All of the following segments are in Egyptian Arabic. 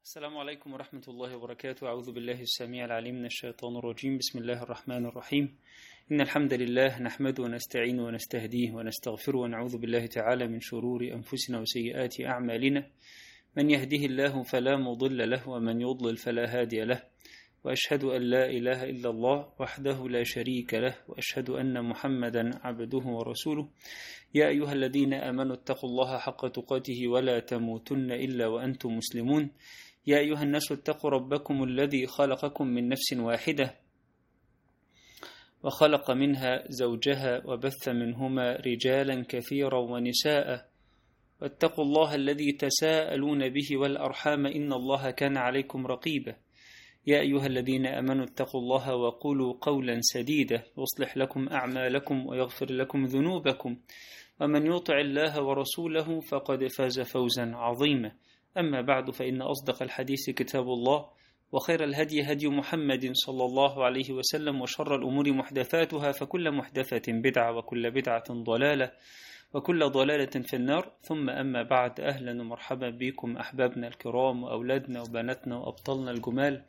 السلام عليكم ورحمة الله وبركاته أعوذ بالله السميع العليم من الشيطان الرجيم بسم الله الرحمن الرحيم إن الحمد لله نحمده ونستعين ونستهديه ونستغفره ونعوذ بالله تعالى من شرور أنفسنا وسيئات أعمالنا من يهده الله فلا مضل له ومن يضلل فلا هادي له وأشهد أن لا إله إلا الله وحده لا شريك له وأشهد أن محمدا عبده ورسوله يا أيها الذين آمنوا اتقوا الله حق تقاته ولا تموتن إلا وأنتم مسلمون يا أيها الناس اتقوا ربكم الذي خلقكم من نفس واحدة وخلق منها زوجها وبث منهما رجالا كثيرا ونساء واتقوا الله الذي تساءلون به والأرحام إن الله كان عليكم رقيبا يا أيها الذين آمنوا اتقوا الله وقولوا قولا سديدا يصلح لكم أعمالكم ويغفر لكم ذنوبكم ومن يطع الله ورسوله فقد فاز فوزا عظيما أما بعد فإن أصدق الحديث كتاب الله وخير الهدي هدي محمد صلى الله عليه وسلم وشر الأمور محدثاتها فكل محدثة بدعة وكل بدعة ضلالة وكل ضلالة في النار ثم أما بعد أهلا ومرحبا بكم أحبابنا الكرام وأولادنا وبناتنا وأبطالنا الجمال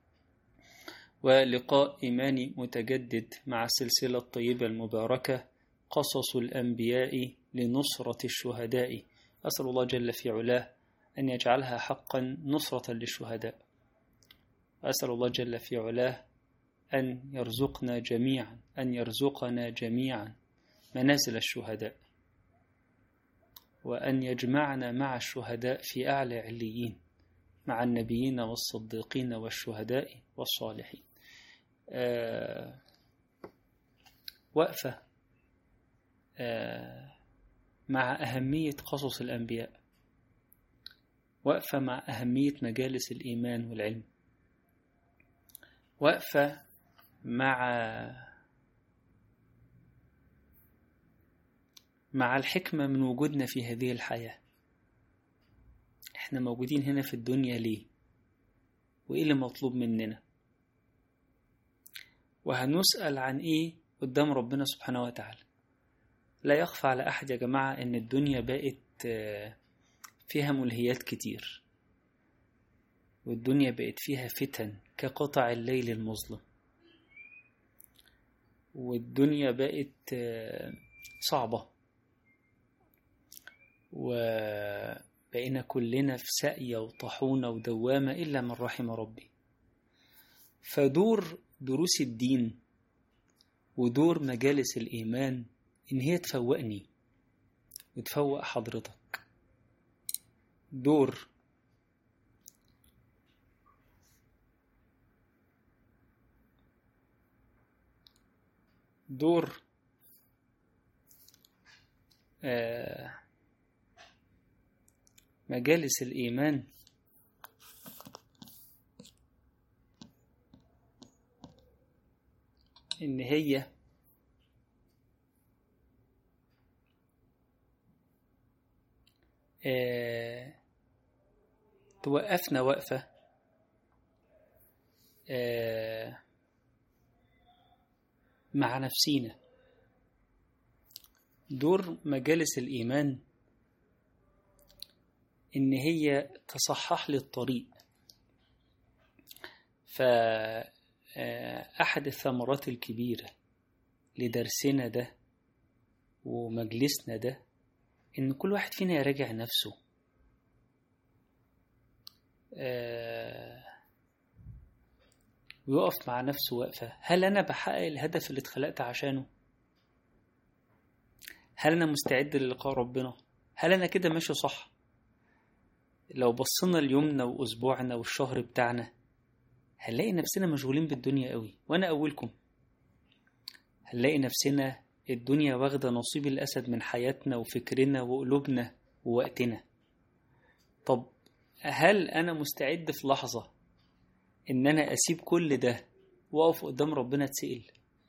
ولقاء إيماني متجدد مع السلسلة الطيبة المباركة قصص الأنبياء لنصرة الشهداء أسأل الله جل في علاه أن يجعلها حقا نصرة للشهداء أسأل الله جل في علاه أن يرزقنا جميعا أن يرزقنا جميعا منازل الشهداء وأن يجمعنا مع الشهداء في أعلى عليين مع النبيين والصديقين والشهداء والصالحين آه وقفة آه مع أهمية قصص الأنبياء وقفة مع أهمية مجالس الإيمان والعلم وقفة مع مع الحكمة من وجودنا في هذه الحياة احنا موجودين هنا في الدنيا ليه وايه اللي مطلوب مننا وهنسأل عن ايه قدام ربنا سبحانه وتعالى لا يخفى على احد يا جماعة ان الدنيا بقت فيها ملهيات كتير والدنيا بقت فيها فتن كقطع الليل المظلم والدنيا بقت صعبة وبقينا كلنا في ساقية وطحونة ودوامة إلا من رحم ربي فدور دروس الدين ودور مجالس الإيمان إن هي تفوقني وتفوق حضرتك دور دور آه مجالس الإيمان إن هي آه توقفنا وقفة آه مع نفسينا دور مجالس الإيمان إن هي تصحح لي الطريق فأحد الثمرات الكبيرة لدرسنا ده ومجلسنا ده إن كل واحد فينا يراجع نفسه ويقف مع نفسه وقفة هل أنا بحقق الهدف اللي اتخلقت عشانه؟ هل أنا مستعد للقاء ربنا؟ هل أنا كده ماشي صح؟ لو بصينا ليومنا وأسبوعنا والشهر بتاعنا هنلاقي نفسنا مشغولين بالدنيا قوي وأنا أولكم هنلاقي نفسنا الدنيا واخدة نصيب الأسد من حياتنا وفكرنا وقلوبنا ووقتنا طب هل أنا مستعد في لحظة إن أنا أسيب كل ده وأقف قدام ربنا أتسأل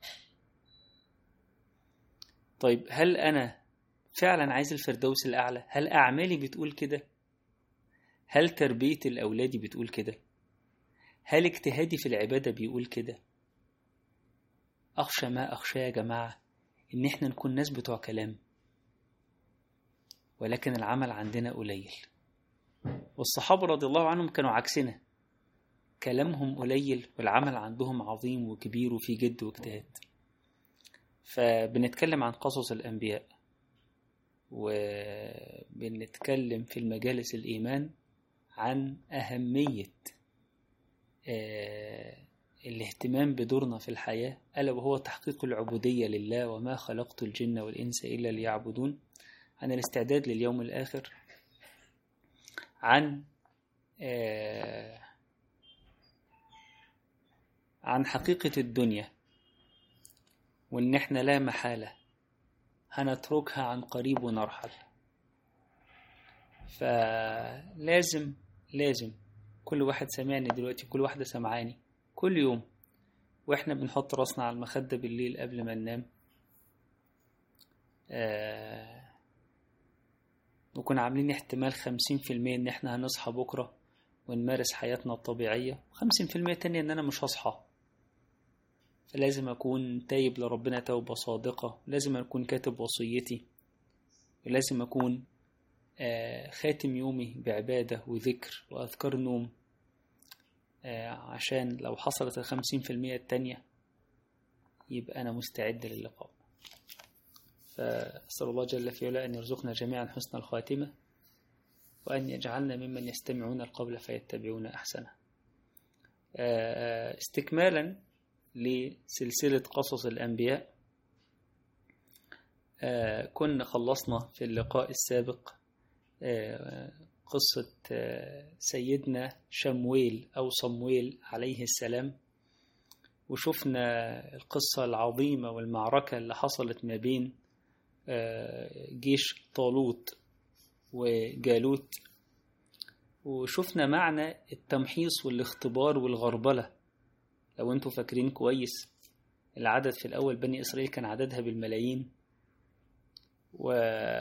طيب هل أنا فعلا عايز الفردوس الأعلى هل أعمالي بتقول كده هل تربية الأولاد بتقول كده هل اجتهادي في العبادة بيقول كده أخشى ما أخشى يا جماعة إن إحنا نكون ناس بتوع كلام ولكن العمل عندنا قليل والصحابة رضي الله عنهم كانوا عكسنا كلامهم قليل والعمل عندهم عظيم وكبير وفي جد واجتهاد فبنتكلم عن قصص الأنبياء وبنتكلم في المجالس الإيمان عن أهمية الاهتمام بدورنا في الحياة ألا وهو تحقيق العبودية لله وما خلقت الجن والإنس إلا ليعبدون عن الاستعداد لليوم الآخر عن عن حقيقة الدنيا وإن إحنا لا محالة هنتركها عن قريب ونرحل فلازم لازم كل واحد سامعني دلوقتي كل واحدة سمعاني كل يوم واحنا بنحط راسنا على المخدة بالليل قبل ما ننام آه نكون عاملين احتمال خمسين في المية ان احنا هنصحى بكرة ونمارس حياتنا الطبيعية خمسين في المية تانية ان انا مش هصحى فلازم اكون تايب لربنا توبة صادقة لازم اكون كاتب وصيتي ولازم اكون آه خاتم يومي بعبادة وذكر وأذكار نوم عشان لو حصلت الخمسين في المية التانية يبقى أنا مستعد للقاء فأسأل الله جل في علا أن يرزقنا جميعا حسن الخاتمة وأن يجعلنا ممن يستمعون القول فيتبعون أحسنه استكمالا لسلسلة قصص الأنبياء كنا خلصنا في اللقاء السابق قصة سيدنا شمويل أو صمويل عليه السلام وشفنا القصة العظيمة والمعركة اللي حصلت ما بين جيش طالوت وجالوت وشفنا معنى التمحيص والاختبار والغربلة لو انتوا فاكرين كويس العدد في الأول بني إسرائيل كان عددها بالملايين و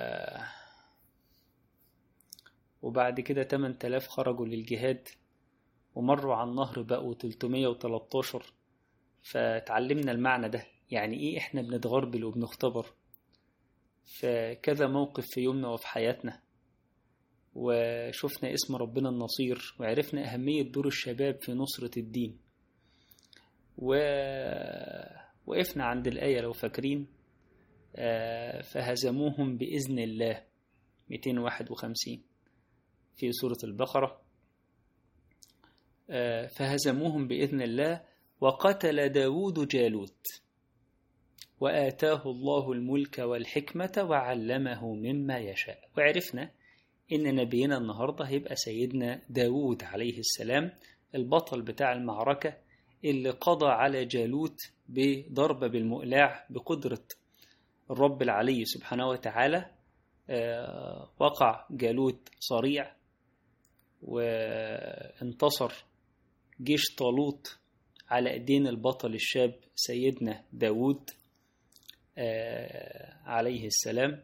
وبعد كده 8000 خرجوا للجهاد ومروا على النهر بقوا 313 فتعلمنا المعنى ده يعني ايه احنا بنتغربل وبنختبر فكذا موقف في يومنا وفي حياتنا وشفنا اسم ربنا النصير وعرفنا أهمية دور الشباب في نصرة الدين ووقفنا عند الآية لو فاكرين فهزموهم بإذن الله 251 في سورة البقرة فهزموهم بإذن الله وقتل داود جالوت وآتاه الله الملك والحكمة وعلمه مما يشاء وعرفنا إن نبينا النهاردة هيبقى سيدنا داود عليه السلام البطل بتاع المعركة اللي قضى على جالوت بضربة بالمقلاع بقدرة الرب العلي سبحانه وتعالى وقع جالوت صريع وانتصر جيش طالوت على ايدين البطل الشاب سيدنا داود عليه السلام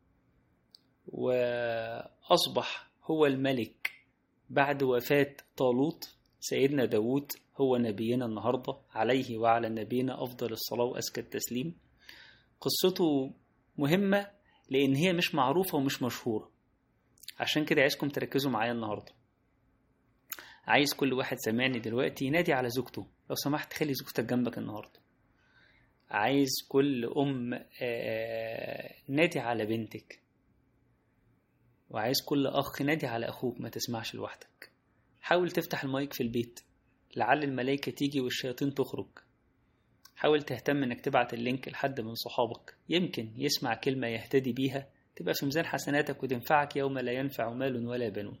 وأصبح هو الملك بعد وفاة طالوت سيدنا داود هو نبينا النهاردة عليه وعلى نبينا أفضل الصلاة وأزكى التسليم قصته مهمة لأن هي مش معروفة ومش مشهورة عشان كده عايزكم تركزوا معايا النهاردة عايز كل واحد سامعني دلوقتي ينادي على زوجته لو سمحت خلي زوجتك جنبك النهاردة عايز كل أم نادي على بنتك وعايز كل أخ نادي على أخوك ما تسمعش لوحدك حاول تفتح المايك في البيت لعل الملائكة تيجي والشياطين تخرج حاول تهتم انك تبعت اللينك لحد من صحابك يمكن يسمع كلمة يهتدي بيها تبقى في ميزان حسناتك وتنفعك يوم لا ينفع مال ولا بنون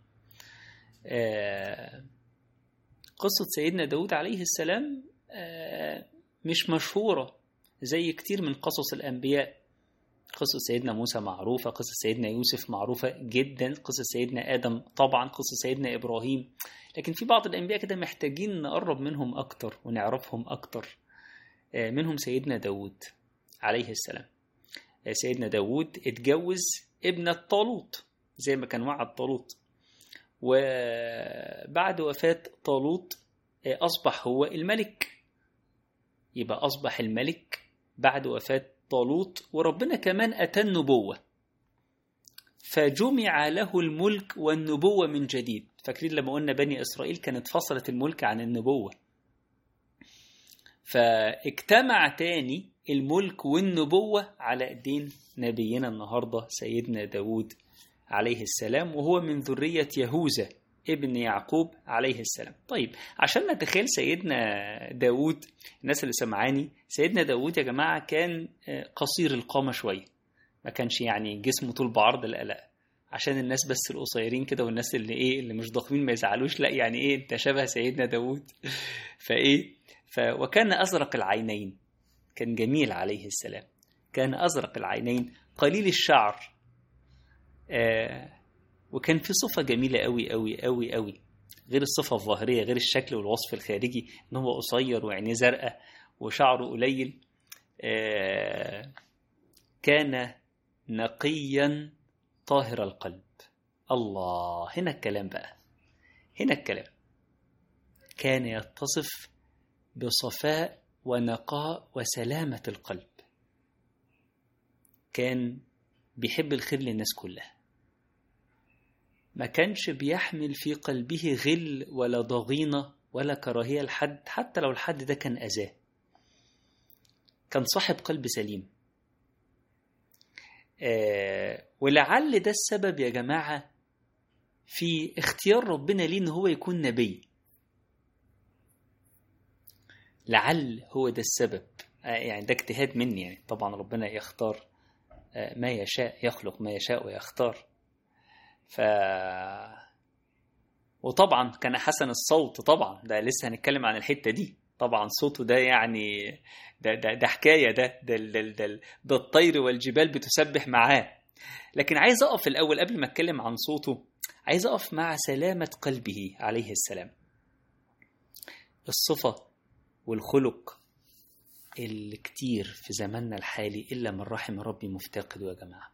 آه قصة سيدنا داود عليه السلام آه مش مشهورة زي كتير من قصص الأنبياء قصة سيدنا موسى معروفة قصة سيدنا يوسف معروفة جدا قصة سيدنا آدم طبعا قصة سيدنا إبراهيم لكن في بعض الأنبياء كده محتاجين نقرب منهم أكتر ونعرفهم أكتر منهم سيدنا داود عليه السلام سيدنا داود اتجوز ابنة طالوت زي ما كان وعد طالوت وبعد وفاة طالوت أصبح هو الملك يبقى أصبح الملك بعد وفاة طالوت وربنا كمان أتى النبوة فجمع له الملك والنبوة من جديد فاكرين لما قلنا بني إسرائيل كانت فصلت الملك عن النبوة فاجتمع تاني الملك والنبوة على ايدين نبينا النهاردة سيدنا داود عليه السلام وهو من ذرية يهوذا ابن يعقوب عليه السلام طيب عشان نتخيل سيدنا داود الناس اللي سمعاني سيدنا داود يا جماعة كان قصير القامة شوية ما كانش يعني جسمه طول بعرض لا لا عشان الناس بس القصيرين كده والناس اللي ايه اللي مش ضخمين ما يزعلوش لا يعني ايه انت شبه سيدنا داود فايه ف وكان ازرق العينين كان جميل عليه السلام كان ازرق العينين قليل الشعر آه وكان في صفة جميلة قوي قوي قوي قوي غير الصفة الظاهرية غير الشكل والوصف الخارجي ان هو قصير وعينيه زرقاء وشعره قليل آه كان نقيا طاهر القلب الله هنا الكلام بقى هنا الكلام كان يتصف بصفاء ونقاء وسلامة القلب كان بيحب الخير للناس كلها ما كانش بيحمل في قلبه غل ولا ضغينة ولا كراهية لحد حتى لو الحد ده كان أذاه كان صاحب قلب سليم آه ولعل ده السبب يا جماعة في اختيار ربنا ليه ان هو يكون نبي لعل هو ده السبب آه يعني ده اجتهاد مني يعني طبعا ربنا يختار آه ما يشاء يخلق ما يشاء ويختار ف وطبعا كان حسن الصوت طبعا ده لسه هنتكلم عن الحته دي طبعا صوته ده يعني ده ده, ده حكايه ده ده, ده, ده ده الطير والجبال بتسبح معاه لكن عايز اقف الاول قبل ما اتكلم عن صوته عايز اقف مع سلامه قلبه عليه السلام الصفه والخلق اللي كتير في زماننا الحالي الا من رحم ربي مفتقده يا جماعه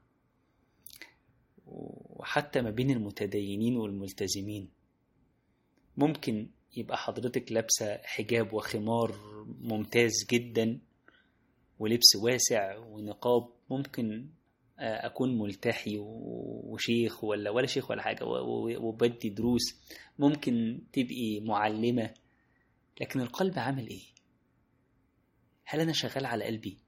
وحتى ما بين المتدينين والملتزمين ممكن يبقى حضرتك لابسة حجاب وخمار ممتاز جدا ولبس واسع ونقاب ممكن أكون ملتحي وشيخ ولا ولا شيخ ولا حاجة وبدي دروس ممكن تبقي معلمة لكن القلب عامل إيه؟ هل أنا شغال على قلبي؟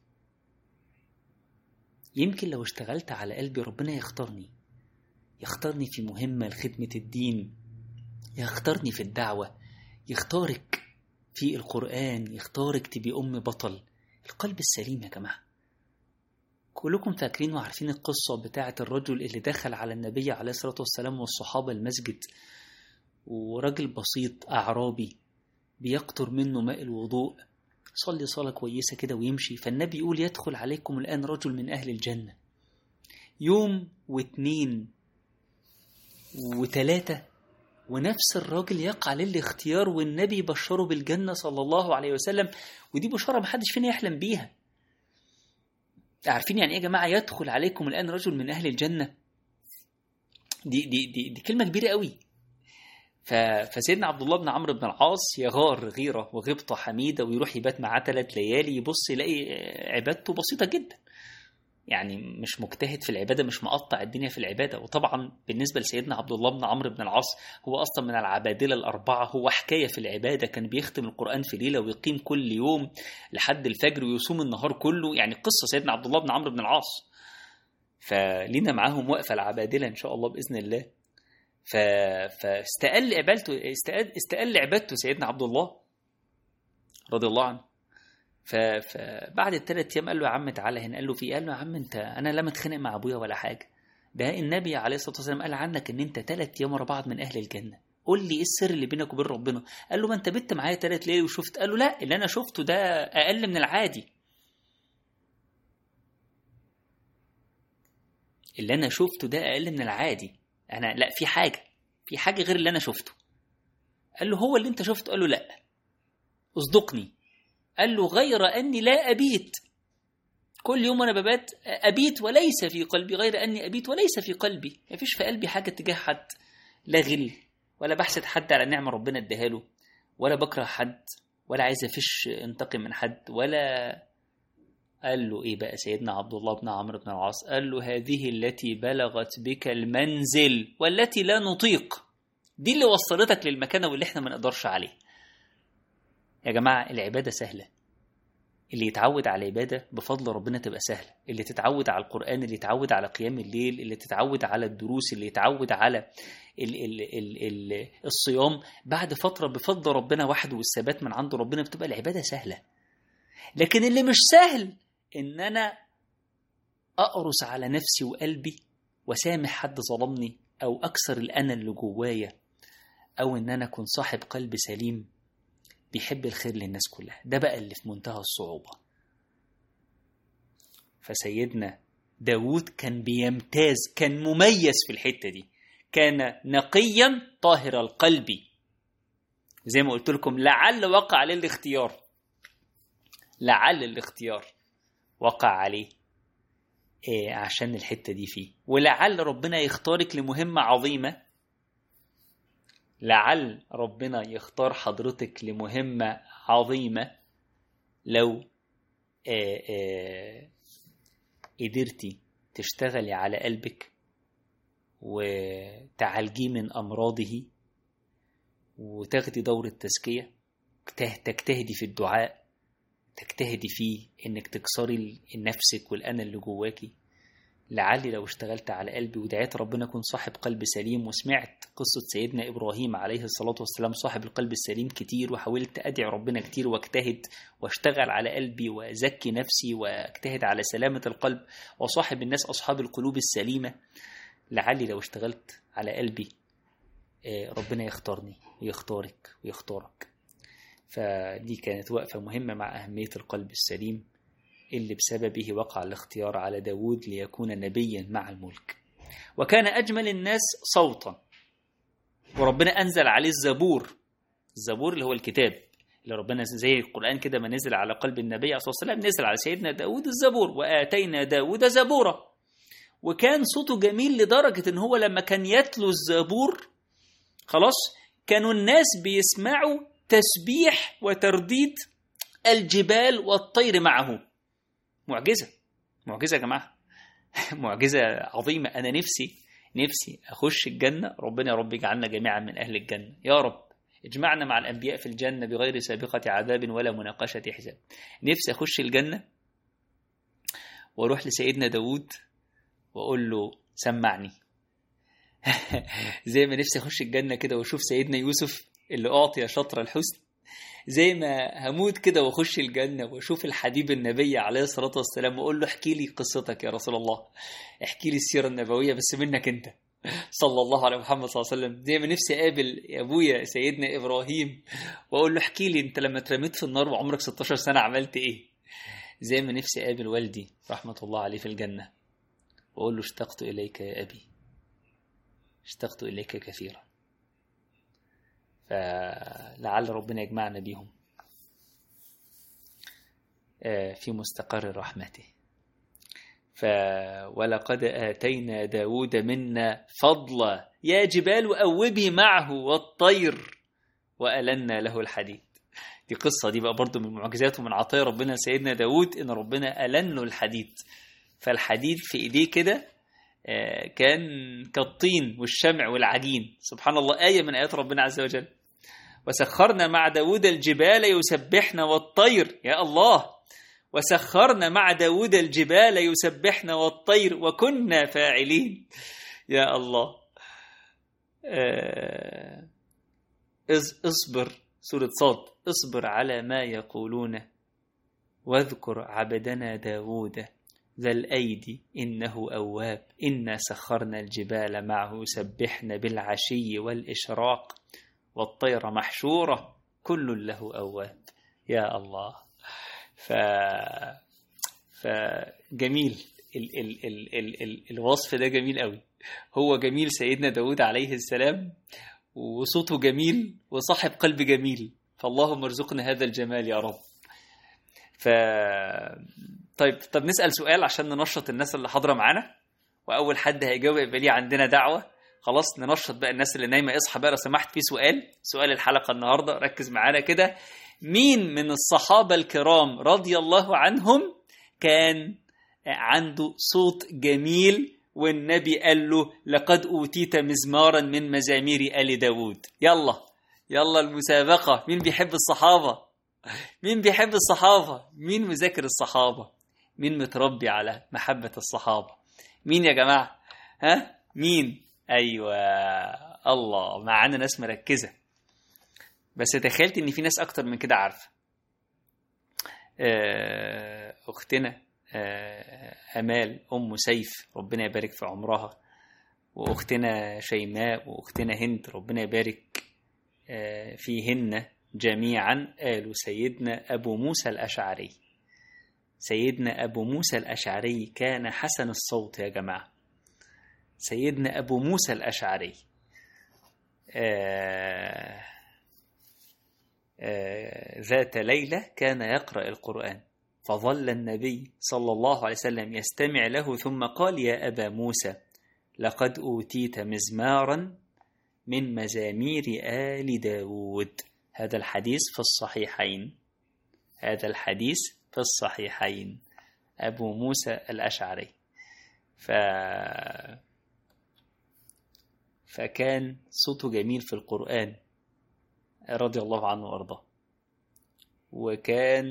يمكن لو اشتغلت على قلبي ربنا يختارني يختارني في مهمة لخدمة الدين يختارني في الدعوة يختارك في القرآن يختارك تبقي أم بطل القلب السليم يا جماعة كلكم فاكرين وعارفين القصة بتاعة الرجل اللي دخل على النبي عليه الصلاة والسلام والصحابة المسجد وراجل بسيط أعرابي بيقطر منه ماء الوضوء صلي صلاة كويسة كده ويمشي فالنبي يقول يدخل عليكم الآن رجل من أهل الجنة يوم واتنين وتلاتة ونفس الراجل يقع للاختيار والنبي بشره بالجنة صلى الله عليه وسلم ودي بشارة محدش فينا يحلم بيها عارفين يعني ايه يا جماعة يدخل عليكم الآن رجل من أهل الجنة دي, دي, دي, دي كلمة كبيرة قوي فسيدنا عبد الله بن عمرو بن العاص يغار غيرة وغبطة حميدة ويروح يبات معاه ثلاث ليالي يبص يلاقي عبادته بسيطة جدا يعني مش مجتهد في العبادة مش مقطع الدنيا في العبادة وطبعا بالنسبة لسيدنا عبد الله بن عمرو بن العاص هو أصلا من العبادلة الأربعة هو حكاية في العبادة كان بيختم القرآن في ليلة ويقيم كل يوم لحد الفجر ويصوم النهار كله يعني قصة سيدنا عبد الله بن عمرو بن العاص فلينا معاهم وقفة العبادلة إن شاء الله بإذن الله ف... فاستقل عبادته استقل... استقل عبادته سيدنا عبد الله رضي الله عنه ف... فبعد الثلاث ايام قال له يا عم تعالى هنا قال له في قال له يا عم انت انا لا متخانق مع ابويا ولا حاجه ده النبي عليه الصلاه والسلام قال عنك ان انت ثلاث ايام ورا بعض من اهل الجنه قول لي ايه السر اللي بينك وبين ربنا قال له ما انت بت معايا ثلاث ليالي وشفت قال له لا اللي انا شفته ده اقل من العادي اللي انا شفته ده اقل من العادي انا لا في حاجه في حاجه غير اللي انا شفته قال له هو اللي انت شفته قال له لا اصدقني قال له غير اني لا ابيت كل يوم انا ببات ابيت وليس في قلبي غير اني ابيت وليس في قلبي ما فيش في قلبي حاجه تجاه حد لا غل ولا بحسد حد على نعمه ربنا اداها له ولا بكره حد ولا عايز افش انتقم من حد ولا قال له ايه بقى سيدنا عبد الله بن عمرو بن العاص قال له هذه التي بلغت بك المنزل والتي لا نطيق دي اللي وصلتك للمكانه واللي احنا ما نقدرش عليه يا جماعه العباده سهله اللي يتعود على العبادة بفضل ربنا تبقى سهلة اللي تتعود على القرآن اللي يتعود على قيام الليل اللي تتعود على الدروس اللي يتعود على ال ال ال ال الصيام بعد فترة بفضل ربنا وحده والثبات من عند ربنا بتبقى العبادة سهلة لكن اللي مش سهل ان انا اقرص على نفسي وقلبي وسامح حد ظلمني او اكسر الانا اللي جوايا او ان انا اكون صاحب قلب سليم بيحب الخير للناس كلها ده بقى اللي في منتهى الصعوبة فسيدنا داود كان بيمتاز كان مميز في الحتة دي كان نقيا طاهر القلب زي ما قلت لكم لعل وقع عليه الاختيار لعل الاختيار وقع عليه إيه عشان الحتة دي فيه ولعل ربنا يختارك لمهمة عظيمة لعل ربنا يختار حضرتك لمهمة عظيمة لو آآ آآ قدرتي تشتغلي على قلبك وتعالجيه من أمراضه وتاخدي دورة تزكية تجتهدي في الدعاء تجتهدي فيه انك تكسري نفسك والأنا اللي جواكي لعلي لو اشتغلت على قلبي ودعيت ربنا اكون صاحب قلب سليم وسمعت قصة سيدنا إبراهيم عليه الصلاة والسلام صاحب القلب السليم كتير وحاولت أدعي ربنا كتير واجتهد واشتغل على قلبي وأزكي نفسي واجتهد على سلامة القلب وصاحب الناس أصحاب القلوب السليمة لعلي لو اشتغلت على قلبي ربنا يختارني ويختارك ويختارك فدي كانت وقفة مهمة مع أهمية القلب السليم اللي بسببه وقع الاختيار على داود ليكون نبيا مع الملك وكان أجمل الناس صوتا وربنا أنزل عليه الزبور الزبور اللي هو الكتاب اللي ربنا زي القرآن كده ما نزل على قلب النبي صلى الله عليه وسلم نزل على سيدنا داود الزبور وآتينا داود زبورا وكان صوته جميل لدرجة ان هو لما كان يتلو الزبور خلاص كانوا الناس بيسمعوا تسبيح وترديد الجبال والطير معه معجزة معجزة يا جماعة معجزة عظيمة أنا نفسي نفسي أخش الجنة ربنا يا رب يجعلنا جميعا من أهل الجنة يا رب اجمعنا مع الأنبياء في الجنة بغير سابقة عذاب ولا مناقشة حساب نفسي أخش الجنة وأروح لسيدنا داود وأقول له سمعني زي ما نفسي أخش الجنة كده وأشوف سيدنا يوسف اللي أعطي شطر الحسن زي ما هموت كده واخش الجنة واشوف الحبيب النبي عليه الصلاة والسلام واقول له احكي لي قصتك يا رسول الله احكي لي السيرة النبوية بس منك انت صلى الله على محمد صلى الله عليه وسلم زي ما نفسي اقابل ابويا سيدنا ابراهيم واقول له احكي لي انت لما اترميت في النار وعمرك 16 سنة عملت ايه زي ما نفسي اقابل والدي رحمة الله عليه في الجنة واقول له اشتقت اليك يا ابي اشتقت اليك كثيرا فلعل ربنا يجمعنا بيهم في مستقر رحمته ف ولقد آتينا داود منا فضلا يا جبال أوبي معه والطير وألنا له الحديد دي قصة دي بقى برضو من معجزات ومن عطايا ربنا سيدنا داود إن ربنا ألن له الحديد فالحديد في إيديه كده كان كالطين والشمع والعجين سبحان الله آية من آيات ربنا عز وجل وسخرنا مع داود الجبال يسبحن والطير يا الله وسخرنا مع داود الجبال يسبحن والطير وكنا فاعلين يا الله اصبر سورة صاد اصبر على ما يقولون واذكر عبدنا داود ذا الأيدي إنه أواب إنا سخرنا الجبال معه يسبحن بالعشي والإشراق والطير محشورة كل له أواب يا الله ف فجميل ال... ال... ال... ال... ال... الوصف ده جميل قوي هو جميل سيدنا داود عليه السلام وصوته جميل وصاحب قلب جميل فاللهم ارزقنا هذا الجمال يا رب ف طيب طب نسأل سؤال عشان ننشط الناس اللي حاضرة معانا وأول حد هيجاوب يبقى ليه عندنا دعوة خلاص ننشط بقى الناس اللي نايمة اصحى بقى لو سمحت في سؤال سؤال الحلقة النهاردة ركز معانا كده مين من الصحابة الكرام رضي الله عنهم كان عنده صوت جميل والنبي قال له لقد أوتيت مزمارا من مزامير آل داود يلا يلا المسابقة مين بيحب الصحابة مين بيحب الصحابة مين مذاكر الصحابة مين متربي على محبة الصحابة مين يا جماعة ها مين أيوة الله معانا ناس مركزة بس تخيلت ان في ناس اكتر من كده عارفه آه، اختنا آه، امال ام سيف ربنا يبارك في عمرها واختنا شيماء واختنا هند ربنا يبارك آه، فيهن جميعا قالوا سيدنا ابو موسى الاشعري سيدنا ابو موسى الاشعري كان حسن الصوت يا جماعه سيدنا ابو موسى الاشعري آه آه، ذات ليلة كان يقرأ القرآن فظل النبي صلى الله عليه وسلم يستمع له ثم قال يا أبا موسى لقد أوتيت مزمارا من مزامير آل داود هذا الحديث في الصحيحين هذا الحديث في الصحيحين أبو موسى الأشعري ف... فكان صوته جميل في القرآن رضي الله عنه وارضاه وكان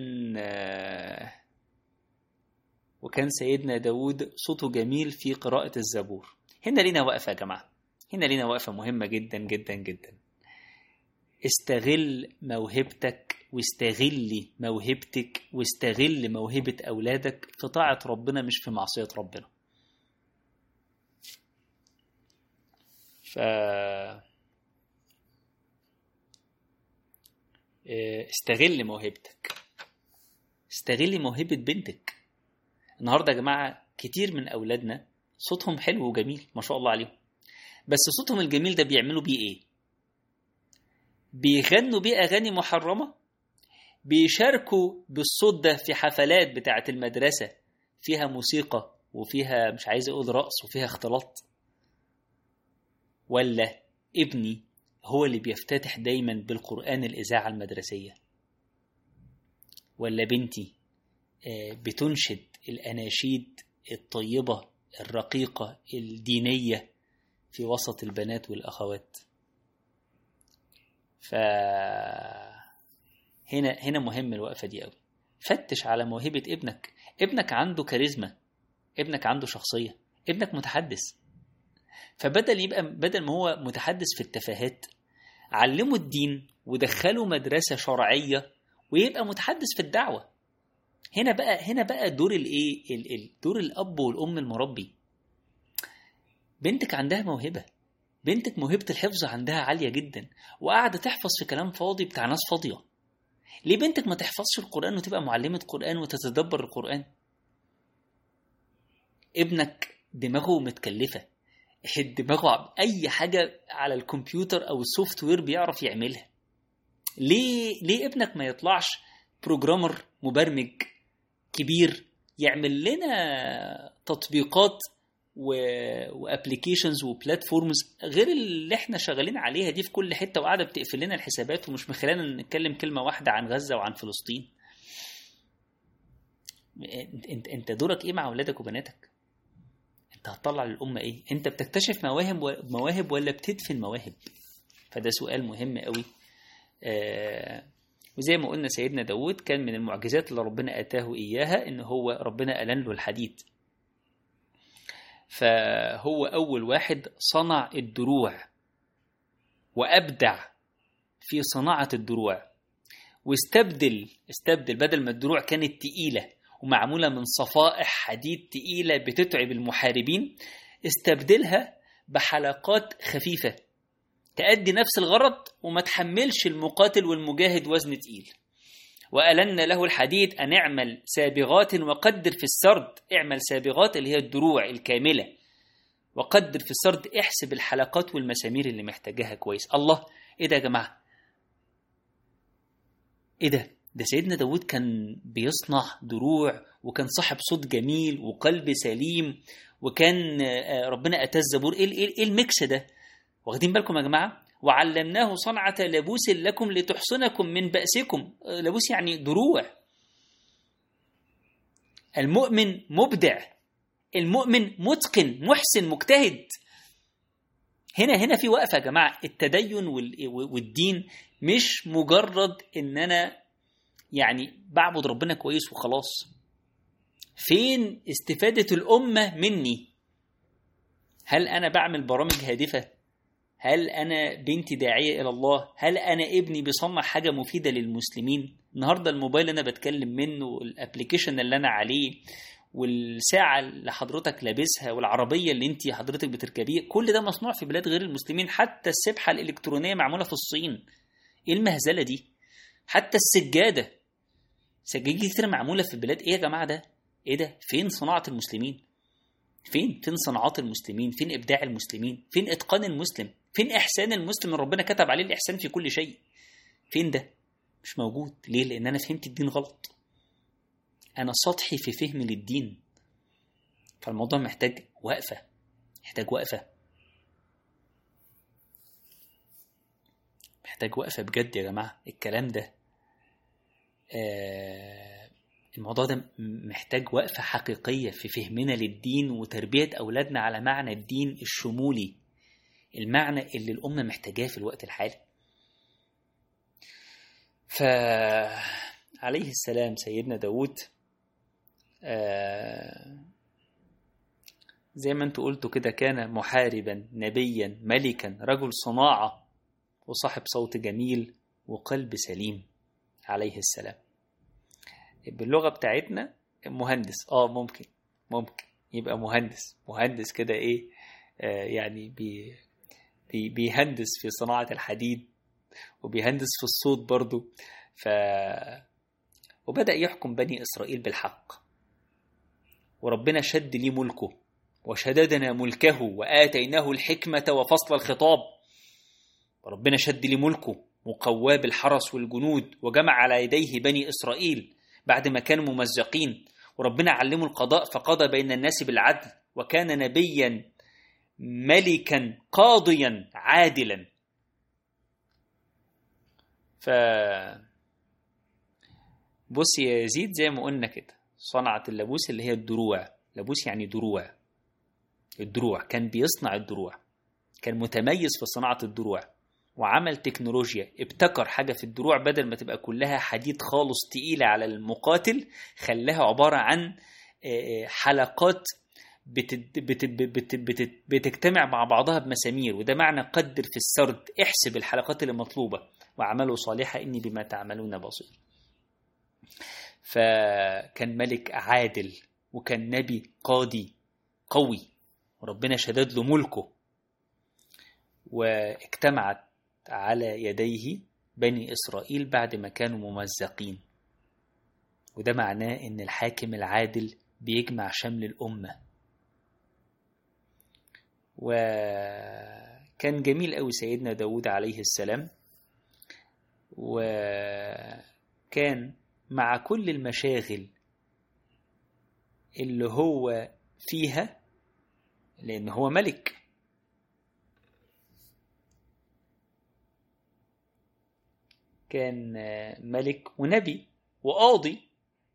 وكان سيدنا داود صوته جميل في قراءة الزبور هنا لينا وقفة يا جماعة هنا لينا وقفة مهمة جدا جدا جدا استغل موهبتك واستغلي موهبتك واستغل موهبة أولادك في طاعة ربنا مش في معصية ربنا ف استغل موهبتك استغل موهبة بنتك النهاردة يا جماعة كتير من أولادنا صوتهم حلو وجميل ما شاء الله عليهم بس صوتهم الجميل ده بيعملوا بيه إيه؟ بيغنوا بيه أغاني محرمة بيشاركوا بالصوت ده في حفلات بتاعة المدرسة فيها موسيقى وفيها مش عايز أقول رقص وفيها اختلاط ولا ابني هو اللي بيفتتح دايما بالقرآن الإذاعة المدرسية ولا بنتي بتنشد الأناشيد الطيبة الرقيقة الدينية في وسط البنات والأخوات ف هنا هنا مهم الوقفة دي قوي فتش على موهبة ابنك ابنك عنده كاريزما ابنك عنده شخصية ابنك متحدث فبدل يبقى بدل ما هو متحدث في التفاهات علمه الدين ودخله مدرسة شرعية ويبقى متحدث في الدعوة هنا بقى هنا بقى دور الايه دور الاب والام المربي بنتك عندها موهبة بنتك موهبة الحفظ عندها عالية جدا وقاعدة تحفظ في كلام فاضي بتاع ناس فاضية ليه بنتك ما تحفظش القرآن وتبقى معلمة قرآن وتتدبر القرآن ابنك دماغه متكلفة دماغه اي حاجه على الكمبيوتر او السوفت وير بيعرف يعملها ليه ليه ابنك ما يطلعش بروجرامر مبرمج كبير يعمل لنا تطبيقات وابلكيشنز وبلاتفورمز غير اللي احنا شغالين عليها دي في كل حته وقاعده بتقفل لنا الحسابات ومش مخلانا نتكلم كلمه واحده عن غزه وعن فلسطين انت انت دورك ايه مع اولادك وبناتك انت هتطلع للأمة ايه انت بتكتشف مواهب و... مواهب ولا بتدفن مواهب فده سؤال مهم قوي آه وزي ما قلنا سيدنا داود كان من المعجزات اللي ربنا أتاه إياها إن هو ربنا ألن له الحديد فهو أول واحد صنع الدروع وأبدع في صناعة الدروع واستبدل استبدل بدل ما الدروع كانت تقيلة ومعمولة من صفائح حديد تقيلة بتتعب المحاربين استبدلها بحلقات خفيفة تأدي نفس الغرض وما تحملش المقاتل والمجاهد وزن تقيل وألن له الحديد أن اعمل سابغات وقدر في السرد اعمل سابغات اللي هي الدروع الكاملة وقدر في السرد احسب الحلقات والمسامير اللي محتاجاها كويس الله ايه ده يا جماعة ايه ده ده سيدنا داود كان بيصنع دروع وكان صاحب صوت جميل وقلب سليم وكان ربنا أتى الزبور ايه, إيه الميكس ده واخدين بالكم يا جماعة وعلمناه صنعة لبوس لكم لتحصنكم من بأسكم لبوس يعني دروع المؤمن مبدع المؤمن متقن محسن مجتهد هنا هنا في وقفه يا جماعه التدين والدين مش مجرد ان انا يعني بعبد ربنا كويس وخلاص فين استفاده الامه مني هل انا بعمل برامج هادفه هل انا بنتي داعيه الى الله هل انا ابني بيصنع حاجه مفيده للمسلمين النهارده الموبايل اللي انا بتكلم منه الابلكيشن اللي انا عليه والساعة اللي حضرتك لابسها والعربية اللي انت حضرتك بتركبيها كل ده مصنوع في بلاد غير المسلمين حتى السبحة الإلكترونية معمولة في الصين ايه المهزلة دي حتى السجادة سجاجة كتير معمولة في بلاد ايه يا جماعة ده ايه ده فين صناعة المسلمين فين فين صناعات المسلمين فين إبداع المسلمين فين إتقان المسلم فين إحسان المسلم ربنا كتب عليه الإحسان في كل شيء فين ده مش موجود ليه لأن أنا فهمت الدين غلط أنا سطحي في فهمي للدين فالموضوع محتاج وقفة محتاج وقفة محتاج وقفة بجد يا جماعة الكلام ده آه الموضوع ده محتاج وقفة حقيقية في فهمنا للدين وتربية أولادنا على معنى الدين الشمولي المعنى اللي الأمة محتاجاه في الوقت الحالي فعليه السلام سيدنا داود آه زي ما انتوا قلتوا كده كان محاربا نبيا ملكا رجل صناعة وصاحب صوت جميل وقلب سليم عليه السلام باللغة بتاعتنا مهندس اه ممكن ممكن يبقى مهندس مهندس كده ايه آه يعني بي بي بيهندس في صناعة الحديد وبيهندس في الصوت برضو ف وبدأ يحكم بني إسرائيل بالحق وربنا شد لي ملكه وشددنا ملكه وآتيناه الحكمة وفصل الخطاب وربنا شد لي ملكه مقواه بالحرس والجنود وجمع على يديه بني إسرائيل بعد ما كانوا ممزقين وربنا علمه القضاء فقضى بين الناس بالعدل وكان نبيا ملكا قاضيا عادلا ف بص يا يزيد زي ما قلنا كده صنعت اللبوس اللي هي الدروع لبوس يعني دروع الدروع كان بيصنع الدروع كان متميز في صناعة الدروع وعمل تكنولوجيا ابتكر حاجة في الدروع بدل ما تبقى كلها حديد خالص تقيلة على المقاتل خلاها عبارة عن حلقات بتت بتت بتت بتت بتجتمع مع بعضها بمسامير وده معنى قدر في السرد احسب الحلقات اللي مطلوبة وعملوا صالحة إني بما تعملون بصير فكان ملك عادل وكان نبي قاضي قوي وربنا شدد له ملكه واجتمعت على يديه بني إسرائيل بعد ما كانوا ممزقين وده معناه إن الحاكم العادل بيجمع شمل الأمة وكان جميل قوي سيدنا داود عليه السلام وكان مع كل المشاغل اللي هو فيها لأن هو ملك كان ملك ونبي وقاضي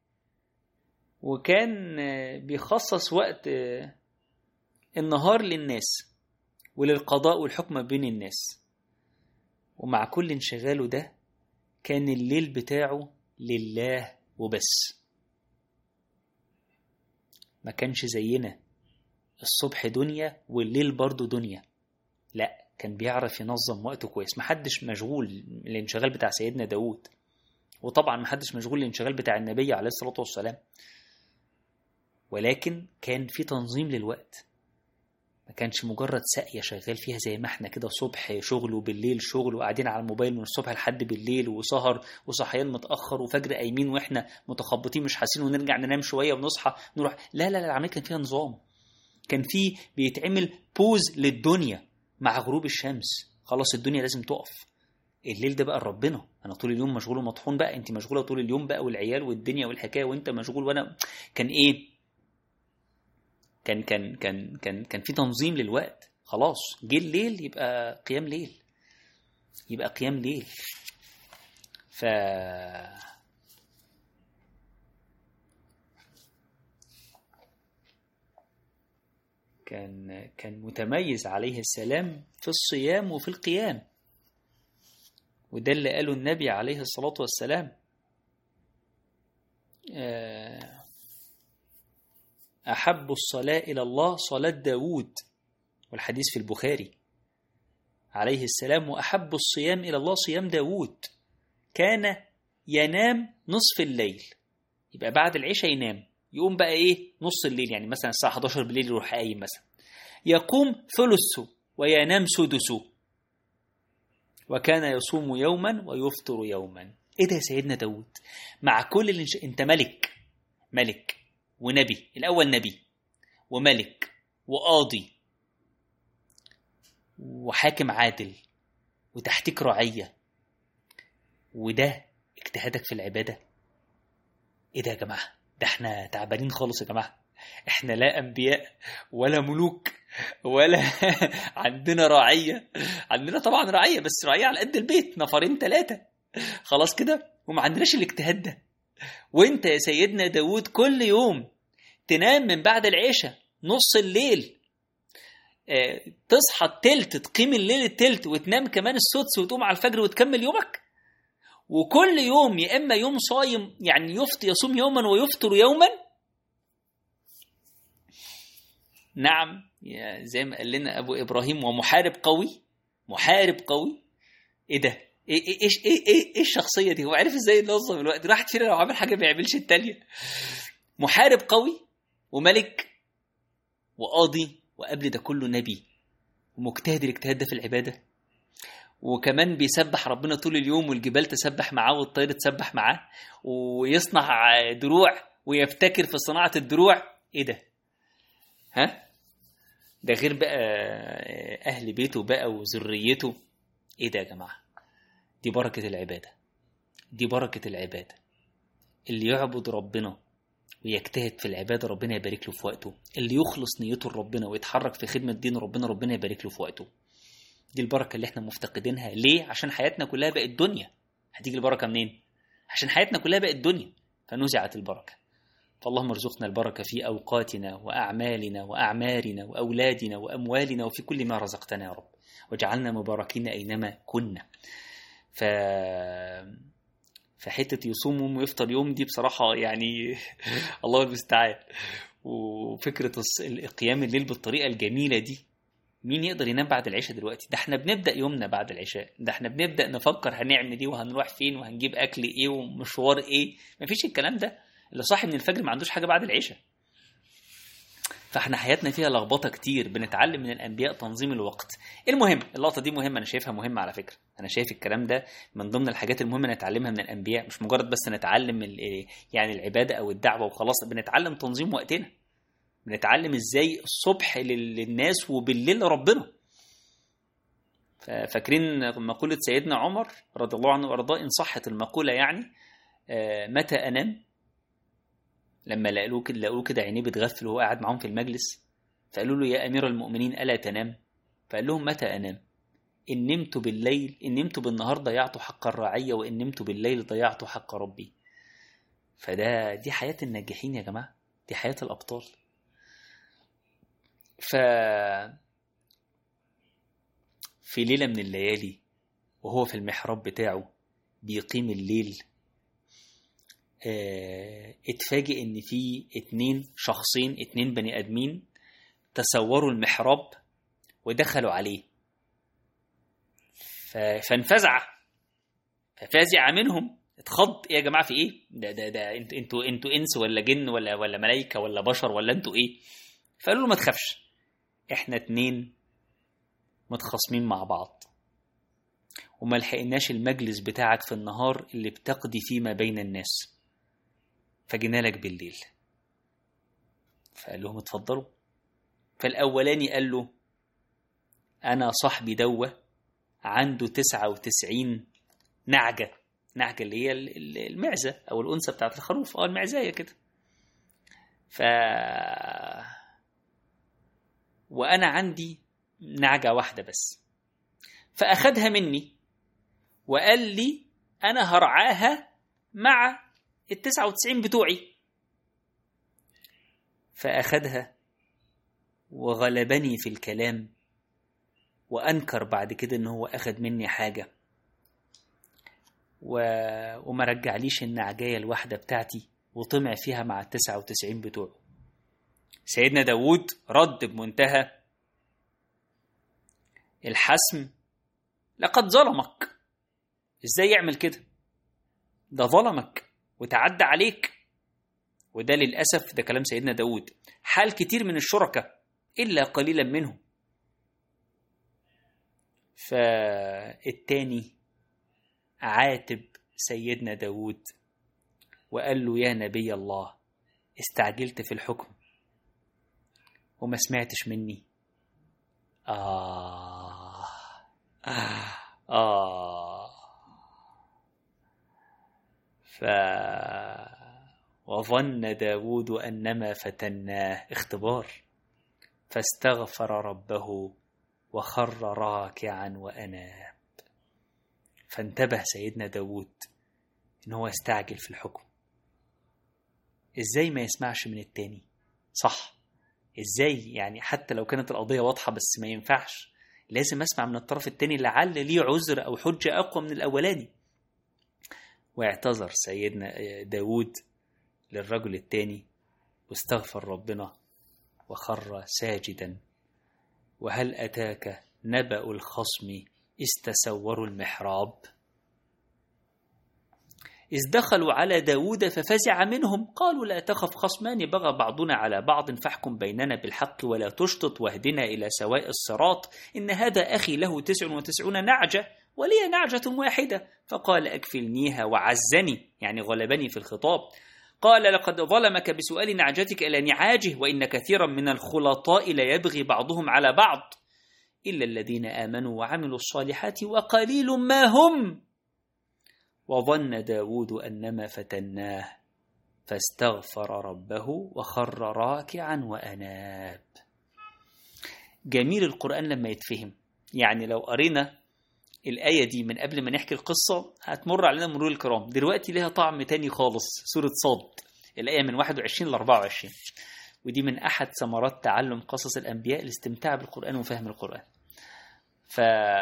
وكان بيخصص وقت النهار للناس وللقضاء والحكم بين الناس ومع كل انشغاله ده كان الليل بتاعه لله وبس ما كانش زينا الصبح دنيا والليل برضه دنيا لا كان بيعرف ينظم وقته كويس محدش مشغول الانشغال بتاع سيدنا داود وطبعا محدش مشغول الانشغال بتاع النبي عليه الصلاة والسلام ولكن كان في تنظيم للوقت ما كانش مجرد ساقية شغال فيها زي ما احنا كده صبح شغل وبالليل شغل وقاعدين على الموبايل من الصبح لحد بالليل وسهر وصحيان متأخر وفجر قايمين واحنا متخبطين مش حاسين ونرجع ننام شوية ونصحى نروح لا لا لا العملية كان فيها نظام كان في بيتعمل بوز للدنيا مع غروب الشمس خلاص الدنيا لازم تقف الليل ده بقى ربنا انا طول اليوم مشغول ومطحون بقى انت مشغوله طول اليوم بقى والعيال والدنيا والحكايه وانت مشغول وانا كان ايه كان كان كان كان كان في تنظيم للوقت خلاص جه الليل يبقى قيام ليل يبقى قيام ليل ف كان كان متميز عليه السلام في الصيام وفي القيام وده اللي قاله النبي عليه الصلاة والسلام أحب الصلاة إلى الله صلاة داود والحديث في البخاري عليه السلام وأحب الصيام إلى الله صيام داود كان ينام نصف الليل يبقى بعد العشاء ينام يقوم بقى إيه نص الليل يعني مثلا الساعة 11 بالليل يروح قايم مثلا يقوم ثلثه وينام سدسه وكان يصوم يوما ويفطر يوما ايه ده يا سيدنا داود مع كل اللي انت ملك ملك ونبي الاول نبي وملك وقاضي وحاكم عادل وتحتك رعيه وده اجتهادك في العباده ايه ده يا جماعه ده احنا تعبانين خالص يا جماعه احنا لا انبياء ولا ملوك ولا عندنا رعيه عندنا طبعا رعيه بس رعيه على قد البيت نفرين ثلاثه خلاص كده وما عندناش الاجتهاد ده وانت يا سيدنا داود كل يوم تنام من بعد العشاء نص الليل اه تصحى التلت تقيم الليل التلت وتنام كمان السدس وتقوم على الفجر وتكمل يومك وكل يوم يا اما يوم صايم يعني يفطر يصوم يوما ويفطر يوما نعم زي ما قال لنا ابو ابراهيم ومحارب قوي محارب قوي ايه ده ايه ايش ايه ايه ايه الشخصيه دي هو عارف ازاي ينظم الوقت راحت فينا لو عمل حاجه ما يعملش التانيه محارب قوي وملك وقاضي وقبل ده كله نبي ومجتهد الاجتهاد ده في العباده وكمان بيسبح ربنا طول اليوم والجبال تسبح معاه والطير تسبح معاه ويصنع دروع ويبتكر في صناعه الدروع ايه ده ها ده غير بقى اهل بيته بقى وذريته ايه ده يا جماعه دي بركه العباده دي بركه العباده اللي يعبد ربنا ويجتهد في العباده ربنا يبارك له في وقته اللي يخلص نيته لربنا ويتحرك في خدمه دين ربنا ربنا يبارك له في وقته دي البركه اللي احنا مفتقدينها ليه عشان حياتنا كلها بقت دنيا هتيجي البركه منين عشان حياتنا كلها بقت دنيا فنزعت البركه فاللهم ارزقنا البركة في أوقاتنا وأعمالنا وأعمارنا وأولادنا وأموالنا وفي كل ما رزقتنا يا رب واجعلنا مباركين أينما كنا ف فحتة يصوم ويفطر يوم دي بصراحة يعني الله المستعان وفكرة قيام الليل بالطريقة الجميلة دي مين يقدر ينام بعد العشاء دلوقتي ده احنا بنبدأ يومنا بعد العشاء ده احنا بنبدأ نفكر هنعمل ايه وهنروح فين وهنجيب أكل ايه ومشوار ايه مفيش الكلام ده اللي صاحي من الفجر ما عندوش حاجه بعد العشاء فاحنا حياتنا فيها لخبطه كتير بنتعلم من الانبياء تنظيم الوقت المهم اللقطه دي مهمه انا شايفها مهمه على فكره انا شايف الكلام ده من ضمن الحاجات المهمه نتعلمها من الانبياء مش مجرد بس نتعلم يعني العباده او الدعوه وخلاص بنتعلم تنظيم وقتنا بنتعلم ازاي الصبح للناس وبالليل لربنا فاكرين مقولة سيدنا عمر رضي الله عنه وارضاه إن صحت المقولة يعني متى أنام لما لقوه كده لقوه كده عينيه بتغفل وهو قاعد معاهم في المجلس فقالوا له يا امير المؤمنين الا تنام فقال لهم متى انام ان نمت بالليل ان نمت بالنهار ضيعت حق الرعيه وان نمت بالليل ضيعت حق ربي فده دي حياه الناجحين يا جماعه دي حياه الابطال ف في ليله من الليالي وهو في المحراب بتاعه بيقيم الليل اه اتفاجئ ان في اتنين شخصين اتنين بني ادمين تصوروا المحراب ودخلوا عليه فانفزع ففازع منهم اتخض ايه يا جماعه في ايه ده ده ده انتوا انتوا انتوا انس ولا جن ولا ولا ملائكه ولا بشر ولا انتوا ايه فقالوا له ما تخافش احنا اتنين متخاصمين مع بعض وما لحقناش المجلس بتاعك في النهار اللي بتقضي فيه ما بين الناس فجينا لك بالليل فقال لهم اتفضلوا فالأولاني قال له أنا صاحبي دوة عنده تسعة وتسعين نعجة نعجة اللي هي المعزة أو الأنثى بتاعت الخروف أه المعزاية كده ف وأنا عندي نعجة واحدة بس فأخدها مني وقال لي أنا هرعاها مع التسعة وتسعين بتوعي فأخدها وغلبني في الكلام وأنكر بعد كده إن هو أخد مني حاجة و... وما رجعليش النعجاية الواحدة بتاعتي وطمع فيها مع التسعة وتسعين بتوعه سيدنا داود رد بمنتهى الحسم لقد ظلمك ازاي يعمل كده ده ظلمك وتعدى عليك وده للأسف ده كلام سيدنا داود حال كتير من الشركاء إلا قليلا منهم فالتاني عاتب سيدنا داود وقال له يا نبي الله استعجلت في الحكم وما سمعتش مني آه آه, آه. ف وظن داود أنما فتناه اختبار فاستغفر ربه وخر راكعا وأناب فانتبه سيدنا داود إن هو استعجل في الحكم إزاي ما يسمعش من التاني صح إزاي يعني حتى لو كانت القضية واضحة بس ما ينفعش لازم أسمع من الطرف التاني لعل ليه عذر أو حجة أقوى من الأولاني واعتذر سيدنا داود للرجل التاني واستغفر ربنا وخر ساجدا وهل أتاك نبأ الخصم استسوروا المحراب إذ دخلوا على داود ففزع منهم قالوا لا تخف خصمان بغى بعضنا على بعض فاحكم بيننا بالحق ولا تشطط واهدنا إلى سواء الصراط إن هذا أخي له تسع وتسعون نعجة ولي نعجة واحدة فقال أكفلنيها وعزني يعني غلبني في الخطاب قال لقد ظلمك بسؤال نعجتك إلى نعاجه وإن كثيرا من الخلطاء ليبغي بعضهم على بعض إلا الذين آمنوا وعملوا الصالحات وقليل ما هم وظن داود أنما فتناه فاستغفر ربه وخر راكعا وأناب جميل القرآن لما يتفهم يعني لو قرينا الآية دي من قبل ما نحكي القصة هتمر علينا مرور الكرام دلوقتي لها طعم تاني خالص سورة صاد الآية من 21 ل 24 ودي من أحد ثمرات تعلم قصص الأنبياء الاستمتاع بالقرآن وفهم القرآن ف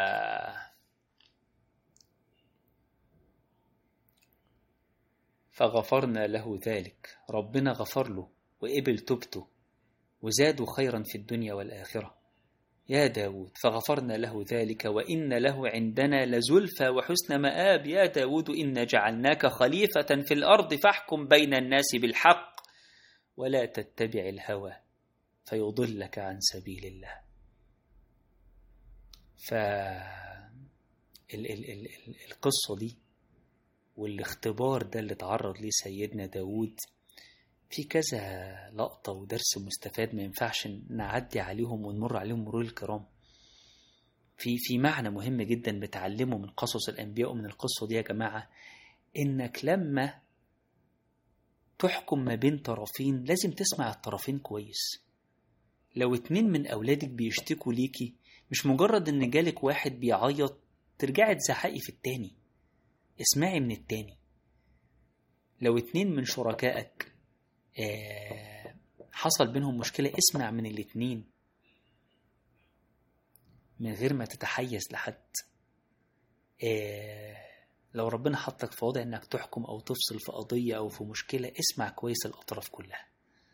فغفرنا له ذلك ربنا غفر له وقبل توبته وزادوا خيرا في الدنيا والآخرة يا داود فغفرنا له ذلك وإن له عندنا لزلفى وحسن مآب يا داود إنا جعلناك خليفة في الأرض فاحكم بين الناس بالحق ولا تتبع الهوى فيضلك عن سبيل الله ف ال ال ال ال القصة دي والاختبار ده اللي تعرض ليه سيدنا داود في كذا لقطة ودرس مستفاد ما ينفعش نعدي عليهم ونمر عليهم مرور الكرام في في معنى مهم جدا بتعلمه من قصص الأنبياء ومن القصة دي يا جماعة إنك لما تحكم ما بين طرفين لازم تسمع الطرفين كويس لو اتنين من أولادك بيشتكوا ليكي مش مجرد إن جالك واحد بيعيط ترجعي تزحقي في التاني اسمعي من التاني لو اتنين من شركائك آه حصل بينهم مشكلة اسمع من الاتنين من غير ما تتحيز لحد آه لو ربنا حطك في وضع انك تحكم او تفصل في قضية او في مشكلة اسمع كويس الاطراف كلها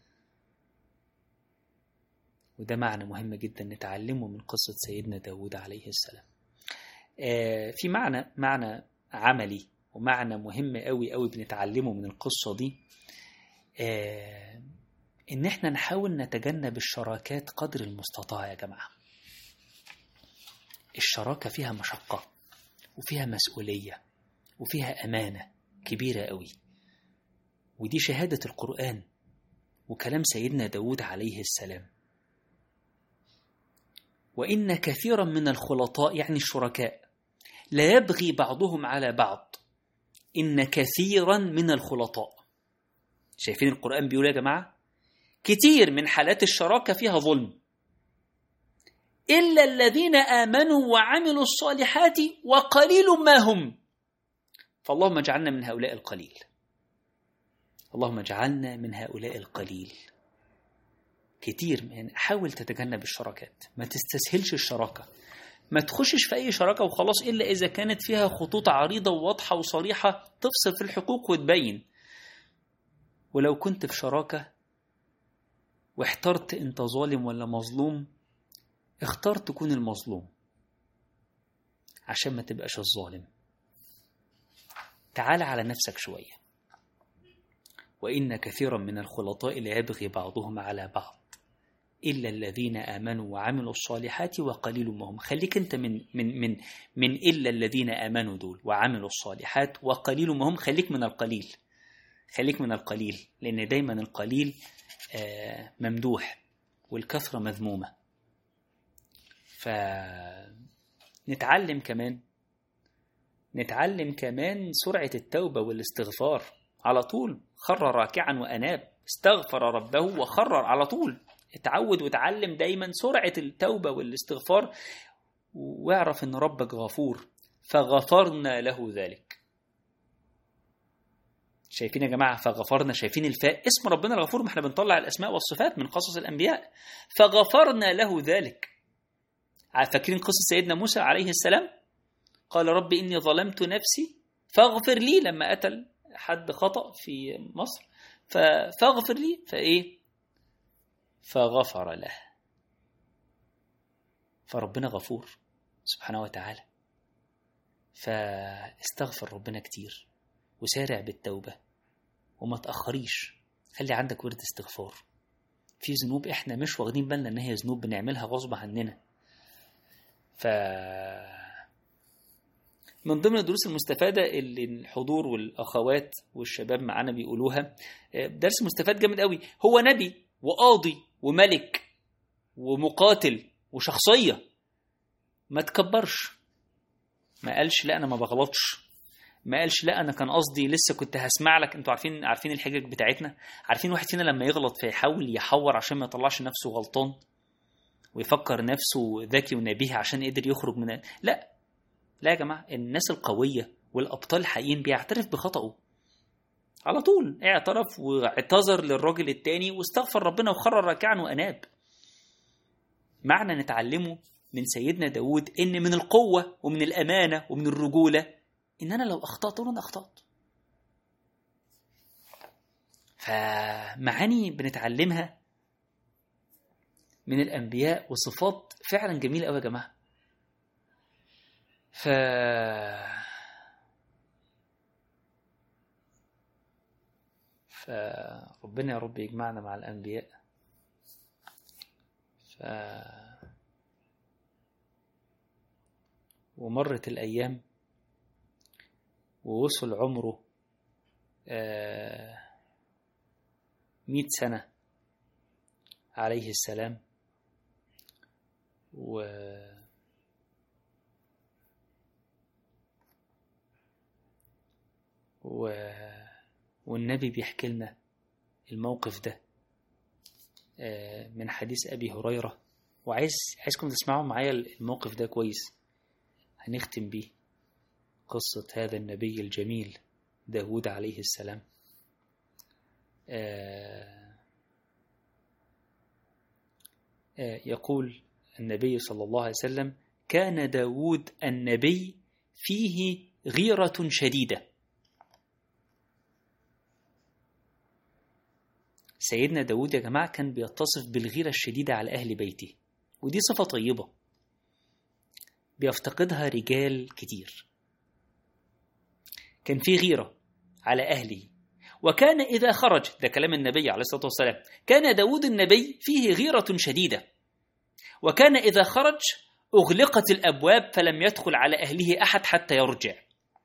وده معنى مهم جدا نتعلمه من قصة سيدنا داود عليه السلام آه في معنى معنى عملي ومعنى مهم قوي قوي بنتعلمه من القصة دي آه إن إحنا نحاول نتجنب الشراكات قدر المستطاع يا جماعة الشراكة فيها مشقة وفيها مسؤولية وفيها أمانة كبيرة قوي ودي شهادة القرآن وكلام سيدنا داود عليه السلام وإن كثيرا من الخلطاء يعني الشركاء لا يبغي بعضهم على بعض إن كثيرا من الخلطاء شايفين القرآن بيقول يا جماعة كتير من حالات الشراكة فيها ظلم إلا الذين آمنوا وعملوا الصالحات وقليل ما هم فاللهم اجعلنا من هؤلاء القليل اللهم اجعلنا من هؤلاء القليل كتير يعني حاول تتجنب الشراكات ما تستسهلش الشراكة ما تخشش في أي شراكة وخلاص إلا إذا كانت فيها خطوط عريضة وواضحة وصريحة تفصل في الحقوق وتبين ولو كنت في شراكة واحترت أنت ظالم ولا مظلوم اختار تكون المظلوم عشان ما تبقاش الظالم تعال على نفسك شوية وإن كثيرا من الخلطاء لا يبغي بعضهم على بعض إلا الذين آمنوا وعملوا الصالحات وقليل ما هم خليك أنت من من من من إلا الذين آمنوا دول وعملوا الصالحات وقليل ما هم خليك من القليل خليك من القليل لأن دايما القليل آه، ممدوح والكثرة مذمومة فنتعلم كمان نتعلم كمان سرعة التوبة والاستغفار على طول خر راكعا وأناب استغفر ربه وخرر على طول اتعود وتعلم دايما سرعة التوبة والاستغفار واعرف ان ربك غفور فغفرنا له ذلك شايفين يا جماعة فغفرنا شايفين الفاء اسم ربنا الغفور ما احنا بنطلع الأسماء والصفات من قصص الأنبياء فغفرنا له ذلك فاكرين قصة سيدنا موسى عليه السلام قال رب إني ظلمت نفسي فاغفر لي لما قتل حد خطأ في مصر فاغفر لي فإيه فغفر له فربنا غفور سبحانه وتعالى فاستغفر ربنا كتير وسارع بالتوبة وما تأخريش خلي عندك ورد استغفار في ذنوب احنا مش واخدين بالنا ان هي ذنوب بنعملها غصب عننا ف من ضمن الدروس المستفادة اللي الحضور والأخوات والشباب معانا بيقولوها درس مستفاد جامد قوي هو نبي وقاضي وملك ومقاتل وشخصية ما تكبرش ما قالش لا أنا ما بغلطش ما قالش لا أنا كان قصدي لسه كنت هسمع لك أنتوا عارفين عارفين الحجج بتاعتنا عارفين واحد فينا لما يغلط فيحاول يحور عشان ما يطلعش نفسه غلطان ويفكر نفسه ذكي ونبيه عشان يقدر يخرج من لا لا يا جماعة الناس القوية والأبطال الحقيقيين بيعترف بخطأه على طول اعترف واعتذر للراجل التاني واستغفر ربنا وخرر راكعا وأناب معنى نتعلمه من سيدنا داود إن من القوة ومن الأمانة ومن الرجولة إن أنا لو أخطأت أنا أخطأت فمعاني بنتعلمها من الأنبياء وصفات فعلا جميلة أوي يا جماعة ف فربنا يا رب يجمعنا مع الأنبياء ف ومرت الأيام ووصل عمره مئة سنة عليه السلام و و... والنبي بيحكي لنا الموقف ده من حديث أبي هريرة وعايز عايزكم تسمعوا معايا الموقف ده كويس هنختم بيه قصة هذا النبي الجميل داود عليه السلام يقول النبي صلى الله عليه وسلم كان داود النبي فيه غيرة شديدة سيدنا داود يا جماعة كان بيتصف بالغيرة الشديدة على أهل بيته ودي صفة طيبة بيفتقدها رجال كتير كان في غيرة على أهله وكان إذا خرج ده كلام النبي عليه الصلاة والسلام كان داود النبي فيه غيرة شديدة وكان إذا خرج أغلقت الأبواب فلم يدخل على أهله أحد حتى يرجع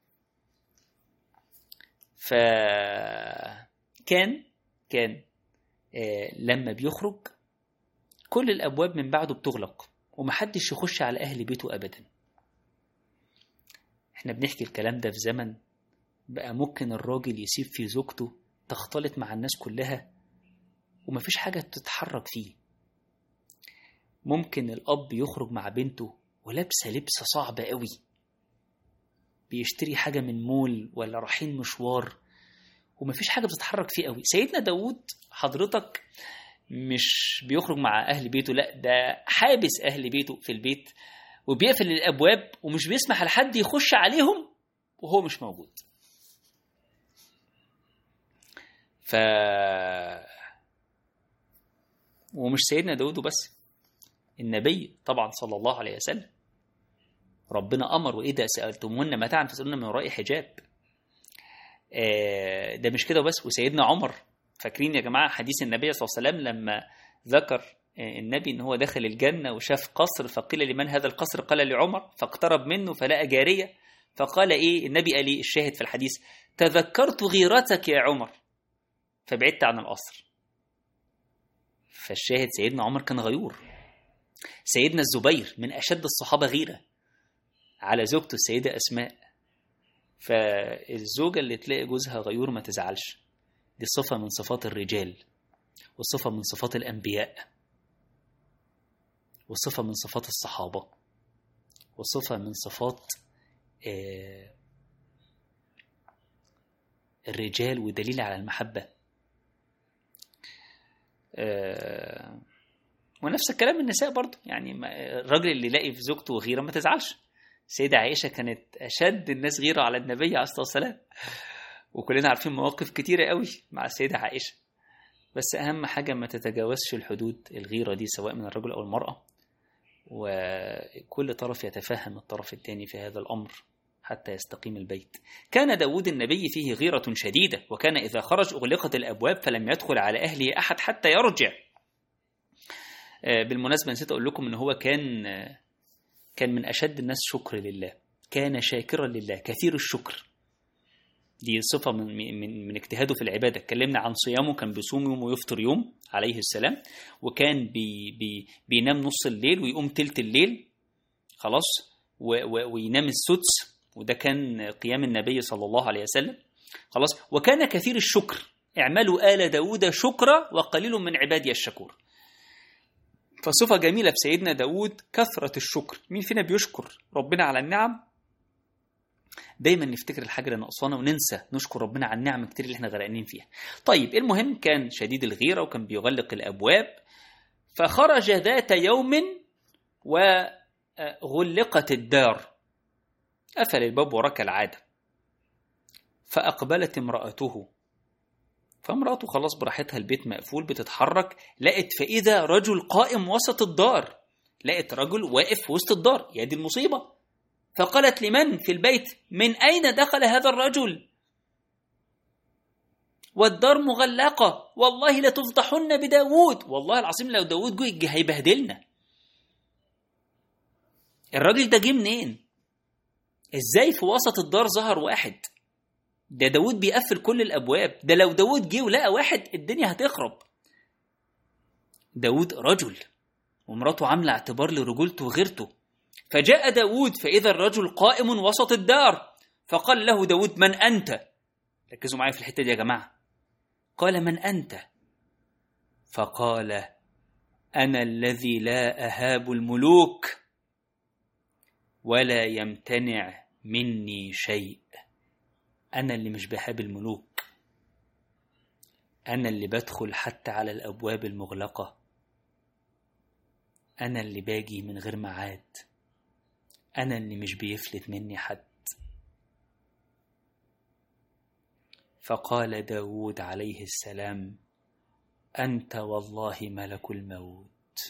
فكان كان لما بيخرج كل الأبواب من بعده بتغلق ومحدش يخش على أهل بيته أبدا احنا بنحكي الكلام ده في زمن بقى ممكن الراجل يسيب في زوجته تختلط مع الناس كلها ومفيش حاجة تتحرك فيه ممكن الأب يخرج مع بنته ولابسة لبسة صعبة قوي بيشتري حاجة من مول ولا رايحين مشوار ومفيش حاجة بتتحرك فيه قوي سيدنا داود حضرتك مش بيخرج مع أهل بيته لا ده حابس أهل بيته في البيت وبيقفل الأبواب ومش بيسمح لحد يخش عليهم وهو مش موجود ف ومش سيدنا داود بس النبي طبعا صلى الله عليه وسلم ربنا أمر وإذا سألتمون متاعا فاسألونا من وراء حجاب آه، ده مش كده بس وسيدنا عمر فاكرين يا جماعة حديث النبي صلى الله عليه وسلم لما ذكر آه، النبي ان هو دخل الجنة وشاف قصر فقيل لمن هذا القصر قال لعمر فاقترب منه فلقى جارية فقال ايه النبي قال ايه الشاهد في الحديث تذكرت غيرتك يا عمر فبعدت عن القصر فالشاهد سيدنا عمر كان غيور سيدنا الزبير من أشد الصحابة غيرة على زوجته السيدة أسماء فالزوجة اللي تلاقي جوزها غيور ما تزعلش دي صفة من صفات الرجال وصفة من صفات الأنبياء وصفة من صفات الصحابة وصفة من صفات آه، الرجال ودليل على المحبة آه، ونفس الكلام النساء برضه يعني ما- الراجل اللي يلاقي في زوجته غيرة ما تزعلش السيدة عائشة كانت أشد الناس غيرة على النبي عليه الصلاة والسلام وكلنا عارفين مواقف كتيرة قوي مع السيدة عائشة بس أهم حاجة ما تتجاوزش الحدود الغيرة دي سواء من الرجل أو المرأة وكل طرف يتفهم الطرف الثاني في هذا الأمر حتى يستقيم البيت كان داود النبي فيه غيرة شديدة وكان إذا خرج أغلقت الأبواب فلم يدخل على أهله أحد حتى يرجع آه، بالمناسبة نسيت أقول لكم إن هو كان آه، كان من أشد الناس شكر لله كان شاكرا لله كثير الشكر دي صفة من, من, من اجتهاده في العبادة اتكلمنا عن صيامه كان بيصوم يوم ويفطر يوم عليه السلام وكان بي بي بينام نص الليل ويقوم تلت الليل خلاص و و وينام السدس وده كان قيام النبي صلى الله عليه وسلم خلاص وكان كثير الشكر اعملوا آل داود شكرا وقليل من عبادي الشكور فصفة جميلة في سيدنا داود كثرة الشكر مين فينا بيشكر ربنا على النعم دايما نفتكر الحاجة اللي ناقصانا وننسى نشكر ربنا على النعم كتير اللي احنا غرقانين فيها طيب المهم كان شديد الغيرة وكان بيغلق الأبواب فخرج ذات يوم وغلقت الدار قفل الباب وراه كالعادة فأقبلت امرأته فامرأته خلاص براحتها البيت مقفول بتتحرك لقت فإذا رجل قائم وسط الدار لقت رجل واقف في وسط الدار يا دي المصيبة فقالت لمن في البيت من أين دخل هذا الرجل والدار مغلقة والله لتفضحن بداود والله العظيم لو داود جه هيبهدلنا الراجل ده جه منين ازاي في وسط الدار ظهر واحد ده داود بيقفل كل الابواب ده لو داود جه ولقى واحد الدنيا هتخرب داود رجل ومراته عامله اعتبار لرجولته وغيرته فجاء داود فإذا الرجل قائم وسط الدار فقال له داود من أنت ركزوا معايا في الحتة دي يا جماعة قال من أنت فقال أنا الذي لا أهاب الملوك ولا يمتنع مني شيء أنا اللي مش بهاب الملوك أنا اللي بدخل حتى على الأبواب المغلقة أنا اللي باجي من غير ميعاد أنا اللي مش بيفلت مني حد فقال داود عليه السلام أنت والله ملك الموت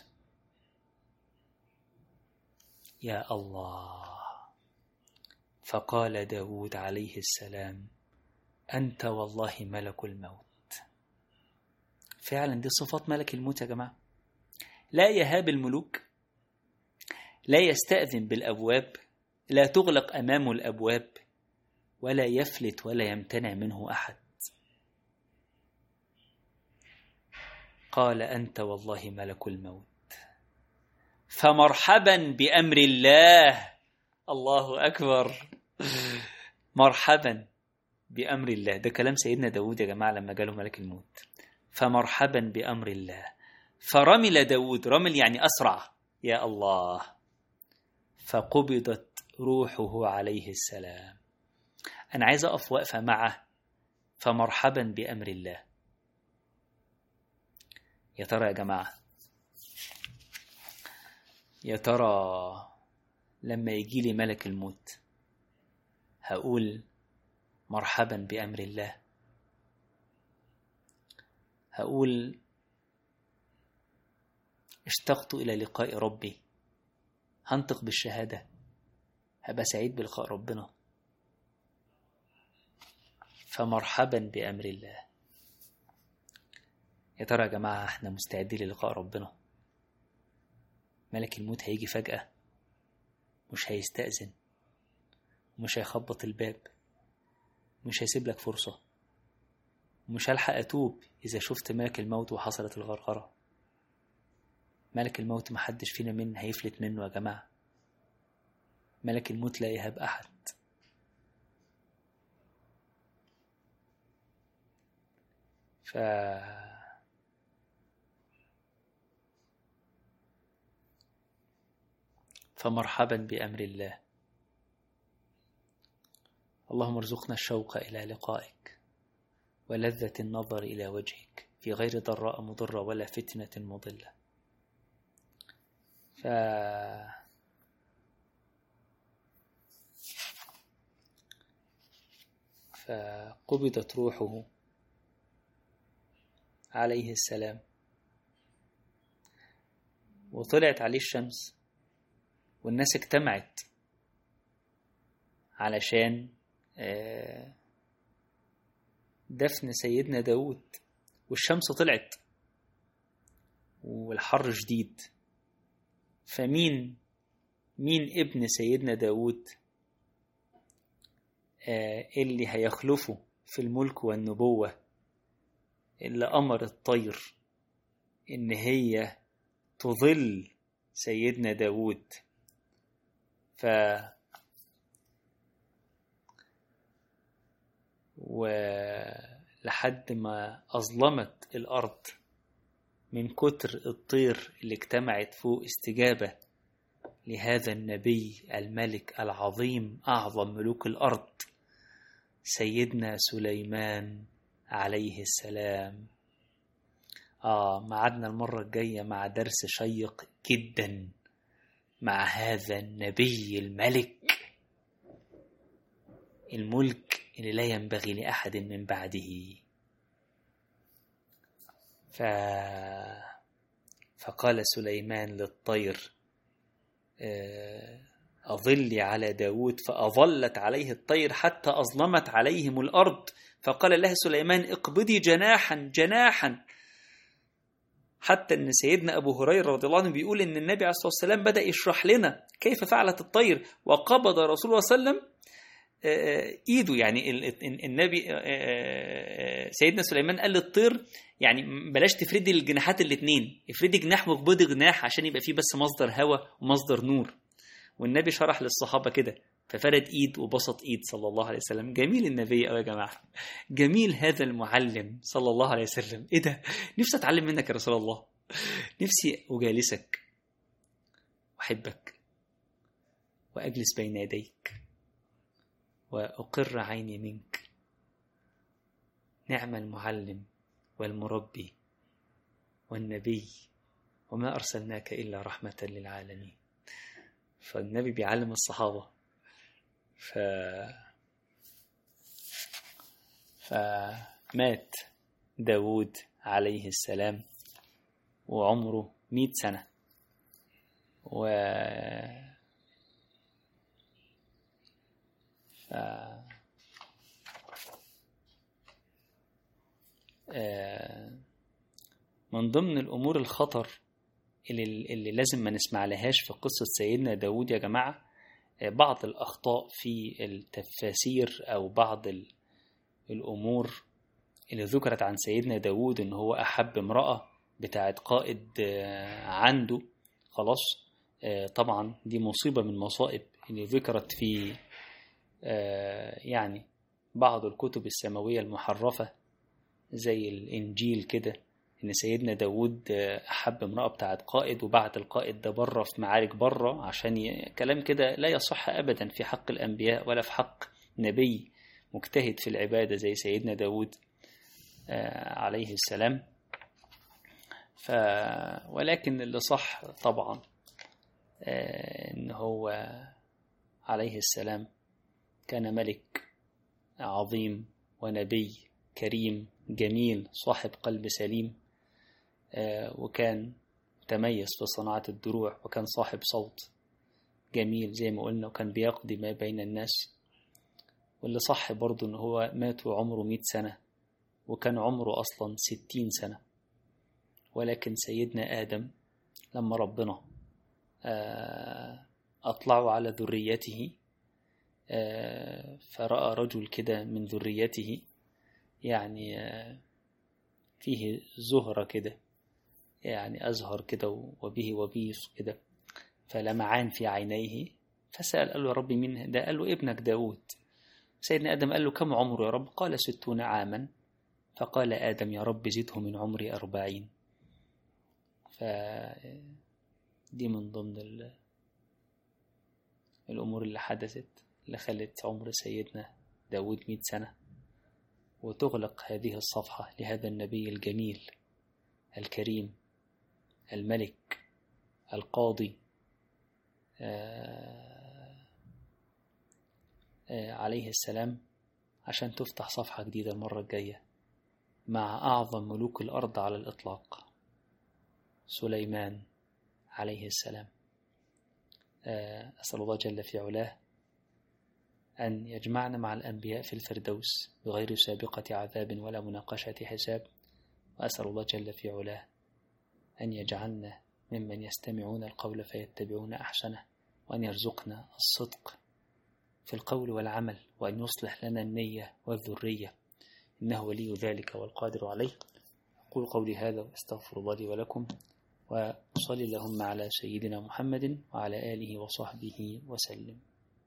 يا الله فقال داود عليه السلام أنت والله ملك الموت فعلا دي صفات ملك الموت يا جماعة لا يهاب الملوك لا يستأذن بالأبواب لا تغلق أمامه الأبواب ولا يفلت ولا يمتنع منه أحد قال أنت والله ملك الموت فمرحبا بأمر الله الله أكبر مرحبا بأمر الله ده كلام سيدنا داود يا جماعة لما جاله ملك الموت فمرحبا بأمر الله فرمل داود رمل يعني أسرع يا الله فقبضت روحه عليه السلام أنا عايز أقف وقفة معه فمرحبا بأمر الله يا ترى يا جماعة يا ترى لما يجي لي ملك الموت هقول مرحبا بأمر الله هقول اشتقت إلى لقاء ربي هنطق بالشهادة هبقى سعيد بلقاء ربنا فمرحبا بأمر الله يا ترى يا جماعة احنا مستعدين للقاء ربنا ملك الموت هيجي فجأة مش هيستأذن مش هيخبط الباب مش هيسيب لك فرصة مش هلحق أتوب إذا شفت ملك الموت وحصلت الغرغرة ملك الموت محدش فينا من هيفلت منه يا جماعة ملك الموت لا يهاب أحد ف فمرحبا بأمر الله اللهم ارزقنا الشوق إلى لقائك ولذة النظر إلى وجهك في غير ضراء مضرة ولا فتنة مضلة ف فقبضت روحه عليه السلام وطلعت عليه الشمس والناس اجتمعت علشان دفن سيدنا داود والشمس طلعت والحر شديد فمين مين ابن سيدنا داود اللي هيخلفه في الملك والنبوة اللي أمر الطير إن هي تظل سيدنا داود ف ولحد ما أظلمت الأرض من كتر الطير اللي اجتمعت فوق استجابة لهذا النبي الملك العظيم أعظم ملوك الأرض سيدنا سليمان عليه السلام آه معدنا المرة الجاية مع درس شيق جدا مع هذا النبي الملك الملك اللي لا ينبغي لأحد من بعده ف... فقال سليمان للطير أظلي على داود فأظلت عليه الطير حتى أظلمت عليهم الأرض فقال لها سليمان اقبضي جناحا جناحا حتى ان سيدنا ابو هريره رضي الله عنه بيقول ان النبي عليه الصلاه والسلام بدا يشرح لنا كيف فعلت الطير وقبض رسول الله صلى الله عليه وسلم ايده يعني النبي سيدنا سليمان قال للطير يعني بلاش تفردي الجناحات الاثنين افردي جناح واقبضي جناح عشان يبقى فيه بس مصدر هواء ومصدر نور والنبي شرح للصحابه كده ففرد ايد وبسط ايد صلى الله عليه وسلم جميل النبي قوي يا جماعه جميل هذا المعلم صلى الله عليه وسلم ايه ده نفسي اتعلم منك يا رسول الله نفسي اجالسك واحبك واجلس بين يديك واقر عيني منك نعم المعلم والمربي والنبي وما ارسلناك الا رحمه للعالمين فالنبي بيعلم الصحابه ف فمات داود عليه السلام وعمره مئة سنة و ف... من ضمن الأمور الخطر اللي, اللي لازم ما نسمع لهاش في قصة سيدنا داود يا جماعة بعض الأخطاء في التفاسير أو بعض الأمور اللي ذكرت عن سيدنا داود إن هو أحب امرأة بتاعت قائد عنده خلاص طبعا دي مصيبة من مصائب اللي ذكرت في يعني بعض الكتب السماوية المحرفة زي الإنجيل كده إن سيدنا داود أحب امرأة بتاعت قائد وبعت القائد ده بره في معارك بره عشان ي... كلام كده لا يصح أبدا في حق الأنبياء ولا في حق نبي مجتهد في العبادة زي سيدنا داود عليه السلام ف ولكن اللي صح طبعا آه، ان هو عليه السلام كان ملك عظيم ونبي كريم جميل صاحب قلب سليم آه، وكان متميز في صناعة الدروع وكان صاحب صوت جميل زي ما قلنا وكان بيقضي ما بين الناس واللي صح برضه ان هو مات وعمره مئة سنة وكان عمره أصلا ستين سنة ولكن سيدنا آدم لما ربنا آه، أطلعوا على ذريته آه، فرأى رجل كده من ذريته يعني آه، فيه زهرة كده يعني أزهر كده وبه وبيص كده فلمعان في عينيه فسأل قال له يا رب مين ده قال له ابنك داود سيدنا آدم قال له كم عمره يا رب قال ستون عاما فقال آدم يا رب زده من عمري أربعين فدي من ضمن ال... الأمور اللي حدثت اللي خلت عمر سيدنا داود مئة سنة وتغلق هذه الصفحة لهذا النبي الجميل الكريم الملك القاضي آه آه عليه السلام عشان تفتح صفحة جديدة المرة الجاية مع أعظم ملوك الأرض على الإطلاق سليمان عليه السلام أسأل الله جل في علاه أن يجمعنا مع الأنبياء في الفردوس بغير سابقة عذاب ولا مناقشة حساب وأسأل الله جل في علاه أن يجعلنا ممن يستمعون القول فيتبعون أحسنه وأن يرزقنا الصدق في القول والعمل وأن يصلح لنا النية والذرية إنه ولي ذلك والقادر عليه أقول قولي هذا وأستغفر الله لي ولكم وصلي اللهم على سيدنا محمد وعلى آله وصحبه وسلم